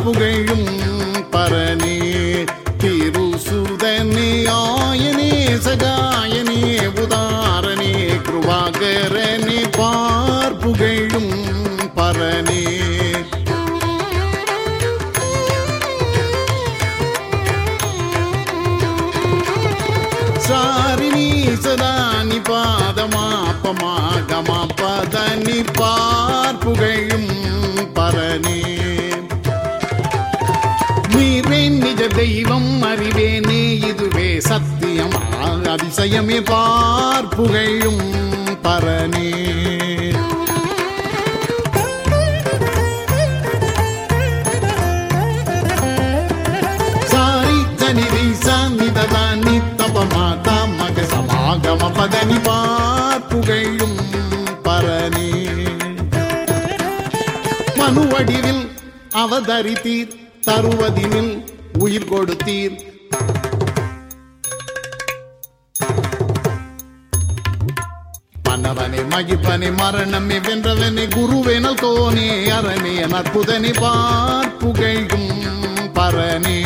புகழும் பரணே திருசுதனே ஆயனே சகாயனே உதாரணே கிருபாகரனே பார்ப்புகழும் பரணே சாரிணி சதானி பாதமாப்பமா கமா பதனி பார்ப்புகழும் பரணே நீரே நிஜ தெய்வம் அறிவேனே இதுவே சத்தியம் ஆ, அதிசயமே பார்ப்புகழும் பரணே சாரி தனிதி சாநிததா நித்தபமாதா மக சமாகம பதனி பார்ப்புகழும் பரணே மனுவடிவில் அவதரித்தீர் தருவதினில் உயிர் கொடுத்தீர் மன்னவனே மகிப்பனே மரணமே வென்றவனே குருவேனல் கோனே அரணே அற்புதனே பார்ப்புகழும் பரணே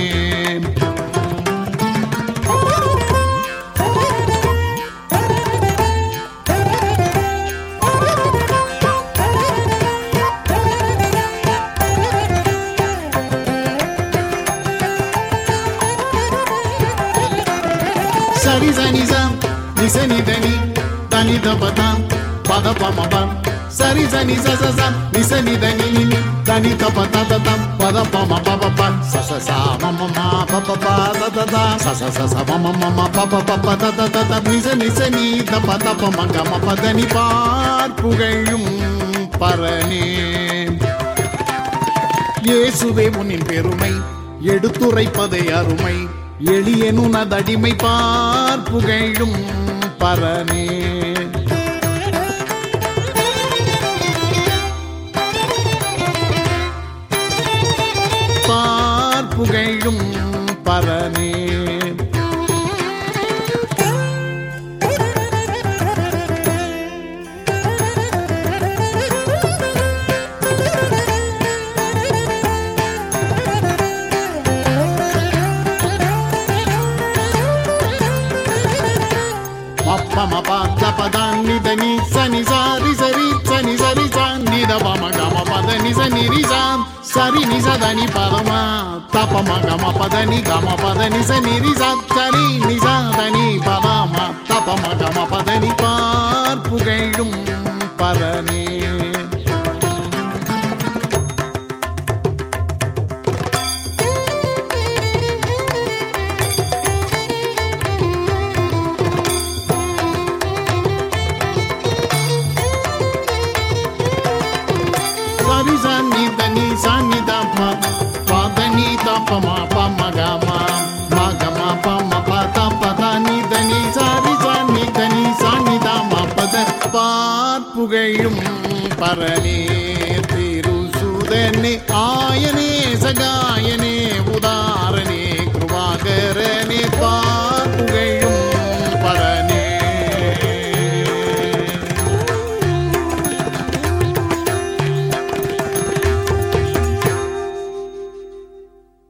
சரி சனி சம் நிசனி தனி தனி தபதாம் பத பமபம் சரி சனி சச சம் நிசனி தனி நினி தனி தப தததம் பத பம பப ப சச சா மம மா பப ப ததத சச சச மம மம பப பப ததத நிச நிச நீ தப தப மக மப தனி பார்ப்புகழும் பரணே இயேசுவே உன்னின் பெருமை எடுத்துரைப்பதை அருமை எளியனுனதடிமை பார்ப்புகழும் பரணே பார்ப்புகழும் பரணே మప్పమ పాత పదాన్ని దని సని సారి సరి సని సరి సాన్ని దపమ గమ పద నిజ నిరిజా సరి నిజ దని పరమ తపమ గమ పదని గమ పద నిజ నిరిజా సరి నిజ దని పరమ తపమ గమ పదని பார்ப்புகழும் பரனே సరి సన్ని దని సన్ని దప పదని తపమ పమ గమ మగమ పమ పద పదని దని సరి సన్ని దని సన్ని దమ పద பார்ப்புகழும் பரணே திருசுதனே ஆ